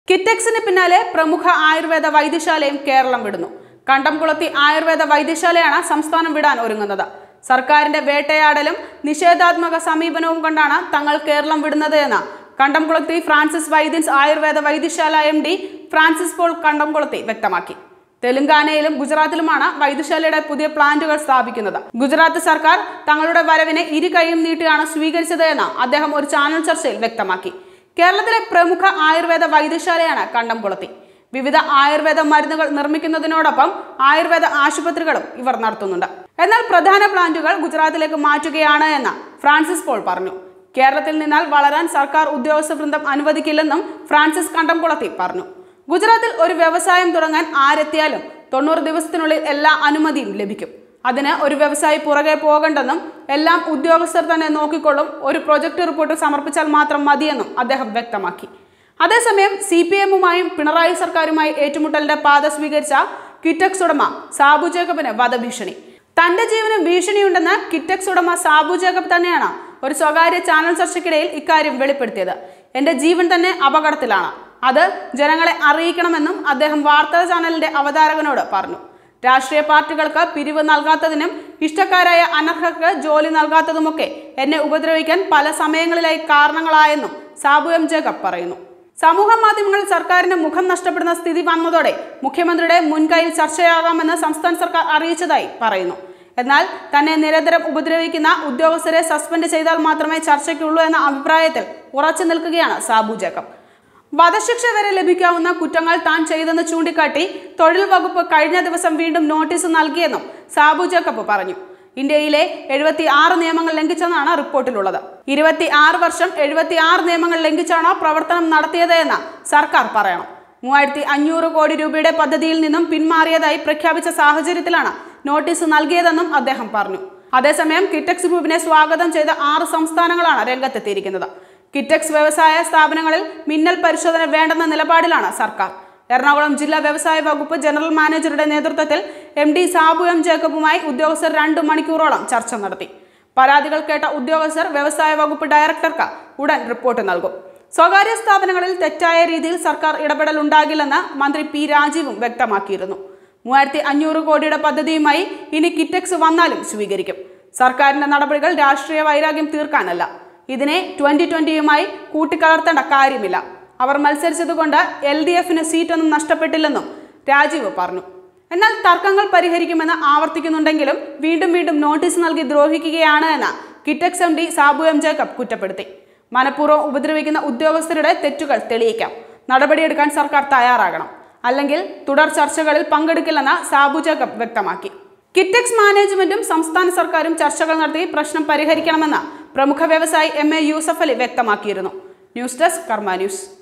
കിറ്റക്സിന് പിന്നാലെ പ്രമുഖ ആയുർവേദ വൈദ്യശാലയും കേരളം വിടുന്നു കണ്ടംകുളത്തി ആയുർവേദ വൈദ്യശാലയാണ് സംസ്ഥാനം വിടാൻ ഒരുങ്ങുന്നത് സർക്കാരിന്റെ വേട്ടയാടലും നിഷേധാത്മക സമീപനവും കൊണ്ടാണ് തങ്ങൾ കേരളം വിടുന്നത് എന്ന് കണ്ടംകുളത്തി ഫ്രാൻസിസ് വൈദ്യൻസ് ആയുർവേദ വൈദ്യശാല എം ഡി ഫ്രാൻസിസ് പോൾ കണ്ടംകുളത്തി വ്യക്തമാക്കി തെലങ്കാനയിലും ഗുജറാത്തിലുമാണ് വൈദ്യശാലയുടെ പുതിയ പ്ലാന്റുകൾ സ്ഥാപിക്കുന്നത് ഗുജറാത്ത് സർക്കാർ തങ്ങളുടെ വരവിനെ ഇരു കൈയും നീട്ടിയാണ് സ്വീകരിച്ചത് എന്ന് അദ്ദേഹം ഒരു ചാനൽ ചർച്ചയിൽ വ്യക്തമാക്കി കേരളത്തിലെ പ്രമുഖ ആയുർവേദ വൈദ്യശാലയാണ് കണ്ടംകുളത്തി വിവിധ ആയുർവേദ മരുന്നുകൾ നിർമ്മിക്കുന്നതിനോടൊപ്പം ആയുർവേദ ആശുപത്രികളും ഇവർ നടത്തുന്നുണ്ട് എന്നാൽ പ്രധാന പ്ലാന്റുകൾ ഗുജറാത്തിലേക്ക് മാറ്റുകയാണ് എന്ന് ഫ്രാൻസിസ് പോൾ പറഞ്ഞു കേരളത്തിൽ നിന്നാൽ വളരാൻ സർക്കാർ ഉദ്യോഗസ്ഥ വൃന്ദം അനുവദിക്കില്ലെന്നും ഫ്രാൻസിസ് കണ്ടംകുളത്തി പറഞ്ഞു ഗുജറാത്തിൽ ഒരു വ്യവസായം തുടങ്ങാൻ ആരെത്തിയാലും തൊണ്ണൂറ് ദിവസത്തിനുള്ളിൽ എല്ലാ അനുമതിയും ലഭിക്കും അതിന് ഒരു വ്യവസായി പുറകെ പോകണ്ടെന്നും എല്ലാം ഉദ്യോഗസ്ഥർ തന്നെ നോക്കിക്കൊള്ളും ഒരു പ്രൊജക്ട് റിപ്പോർട്ട് സമർപ്പിച്ചാൽ മാത്രം മതിയെന്നും അദ്ദേഹം വ്യക്തമാക്കി അതേസമയം സി പി എമ്മുമായും പിണറായി സർക്കാരുമായി ഏറ്റുമുട്ടലിന്റെ പാത സ്വീകരിച്ച കിറ്റക്സ് ഉടമ സാബു ജേക്കബിന് വധഭീഷണി തന്റെ ജീവന് ഭീഷണിയുണ്ടെന്ന് കിറ്റക്സ് ഉടമ സാബു ജേക്കബ് തന്നെയാണ് ഒരു സ്വകാര്യ ചാനൽ ചർച്ചയ്ക്കിടയിൽ ഇക്കാര്യം വെളിപ്പെടുത്തിയത് എന്റെ ജീവൻ തന്നെ അപകടത്തിലാണ് അത് ജനങ്ങളെ അറിയിക്കണമെന്നും അദ്ദേഹം വാർത്താ ചാനലിന്റെ അവതാരകനോട് പറഞ്ഞു രാഷ്ട്രീയ പാർട്ടികൾക്ക് പിരിവ് നൽകാത്തതിനും ഇഷ്ടക്കാരായ അനർഹർക്ക് ജോലി നൽകാത്തതുമൊക്കെ എന്നെ ഉപദ്രവിക്കാൻ പല സമയങ്ങളിലായി കാരണങ്ങളായെന്നും സാബു എം ജേക്കബ് പറയുന്നു സമൂഹ മാധ്യമങ്ങളിൽ സർക്കാരിന് മുഖം നഷ്ടപ്പെടുന്ന സ്ഥിതി വന്നതോടെ മുഖ്യമന്ത്രിയുടെ മുൻകൈയിൽ ചർച്ചയാകാമെന്ന് സംസ്ഥാന സർക്കാർ അറിയിച്ചതായി പറയുന്നു എന്നാൽ തന്നെ നിരന്തരം ഉപദ്രവിക്കുന്ന ഉദ്യോഗസ്ഥരെ സസ്പെൻഡ് ചെയ്താൽ മാത്രമേ ചർച്ചയ്ക്കുള്ളൂ എന്ന അഭിപ്രായത്തിൽ ഉറച്ചു നിൽക്കുകയാണ് സാബു ജേക്കബ് വധശിക്ഷ വരെ ലഭിക്കാവുന്ന കുറ്റങ്ങൾ താൻ ചെയ്തെന്ന് ചൂണ്ടിക്കാട്ടി തൊഴിൽ വകുപ്പ് കഴിഞ്ഞ ദിവസം വീണ്ടും നോട്ടീസ് നൽകിയെന്നും സാബു ജേക്കബ് പറഞ്ഞു ഇന്ത്യയിലെ എഴുപത്തി ആറ് നിയമങ്ങൾ ലംഘിച്ചെന്നാണ് റിപ്പോർട്ടിലുള്ളത് ഇരുപത്തി ആറ് വർഷം എഴുപത്തി ആറ് നിയമങ്ങൾ ലംഘിച്ചാണോ പ്രവർത്തനം നടത്തിയത് എന്ന് സർക്കാർ പറയണം മൂവായിരത്തി അഞ്ഞൂറ് കോടി രൂപയുടെ പദ്ധതിയിൽ നിന്നും പിന്മാറിയതായി പ്രഖ്യാപിച്ച സാഹചര്യത്തിലാണ് നോട്ടീസ് നൽകിയതെന്നും അദ്ദേഹം പറഞ്ഞു അതേസമയം കിറ്റക്സ് ഗ്രൂപ്പിനെ സ്വാഗതം ചെയ്ത ആറ് സംസ്ഥാനങ്ങളാണ് രംഗത്തെത്തിയിരിക്കുന്നത് കിറ്റക്സ് വ്യവസായ സ്ഥാപനങ്ങളിൽ മിന്നൽ പരിശോധന വേണ്ടെന്ന നിലപാടിലാണ് സർക്കാർ എറണാകുളം ജില്ലാ വ്യവസായ വകുപ്പ് ജനറൽ മാനേജറുടെ നേതൃത്വത്തിൽ എം ഡി സാബു എം ജേക്കബുമായി ഉദ്യോഗസ്ഥർ രണ്ടു മണിക്കൂറോളം ചർച്ച നടത്തി പരാതികൾ കേട്ട ഉദ്യോഗസ്ഥർ വ്യവസായ വകുപ്പ് ഡയറക്ടർക്ക് ഉടൻ റിപ്പോർട്ട് നൽകും സ്വകാര്യ സ്ഥാപനങ്ങളിൽ തെറ്റായ രീതിയിൽ സർക്കാർ ഇടപെടൽ ഉണ്ടാകില്ലെന്ന് മന്ത്രി പി രാജീവും വ്യക്തമാക്കിയിരുന്നു മൂവായിരത്തി അഞ്ഞൂറ് കോടിയുടെ പദ്ധതിയുമായി ഇനി കിറ്റക്സ് വന്നാലും സ്വീകരിക്കും സർക്കാരിന്റെ നടപടികൾ രാഷ്ട്രീയ വൈരാഗ്യം തീർക്കാനല്ല ഇതിനെ ട്വന്റി ട്വന്റിയുമായി കൂട്ടിക്കലർത്തേണ്ട കാര്യമില്ല അവർ മത്സരിച്ചതുകൊണ്ട് എൽ ഡി എഫിന് സീറ്റൊന്നും നഷ്ടപ്പെട്ടില്ലെന്നും രാജീവ് പറഞ്ഞു എന്നാൽ തർക്കങ്ങൾ പരിഹരിക്കുമെന്ന് ആവർത്തിക്കുന്നുണ്ടെങ്കിലും വീണ്ടും വീണ്ടും നോട്ടീസ് നൽകി ദ്രോഹിക്കുകയാണ് എന്ന് Kitex M D Sabu M Jacob കുറ്റപ്പെടുത്തി മനഃപൂർവ്വം ഉപദ്രവിക്കുന്ന ഉദ്യോഗസ്ഥരുടെ തെറ്റുകൾ തെളിയിക്കാം നടപടിയെടുക്കാൻ സർക്കാർ തയ്യാറാകണം അല്ലെങ്കിൽ തുടർ ചർച്ചകളിൽ പങ്കെടുക്കില്ലെന്ന് സാബു ജേക്കബ് വ്യക്തമാക്കി കിറ്റക്സ് മാനേജ്മെന്റും സംസ്ഥാന സർക്കാരും ചർച്ചകൾ നടത്തി പ്രശ്നം പരിഹരിക്കണമെന്ന് പ്രമുഖ വ്യവസായി എം എ യൂസഫ് അലി വ്യക്തമാക്കിയിരുന്നു ന്യൂസ് ഡെസ്ക് കർമ്മ ന്യൂസ്